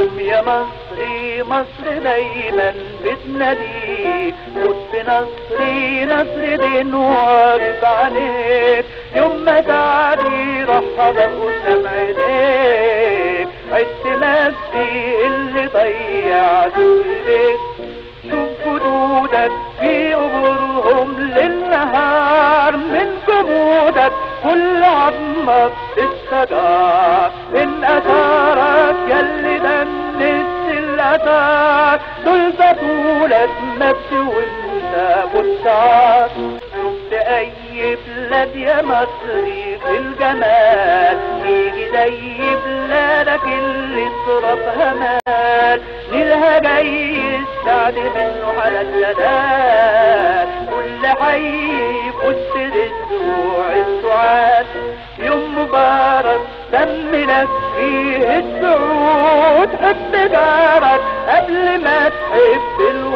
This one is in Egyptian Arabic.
قوم يا مصري مصر دايما بتناديك خد بنصري نصر دين واقف عليك يوم ما تعدي رحب قدام عينيك عدت نفسي اللي ضيعته ليك شوف جدودك في قبورهم للنهار من جمودك كل عظمك بالشجار من اثارك يلي دنس الاثار دول بطولك نفسي وانت بشعار شفت اي بلاد يا مصري في الجمال يجي زي بلادك اللي صرفها مال نيلها جاي السعد منه على الجلال كل حي بص للسوع السعاد يوم مبارك دمنا فيه السعود حب جارك قبل ما تحب الوطن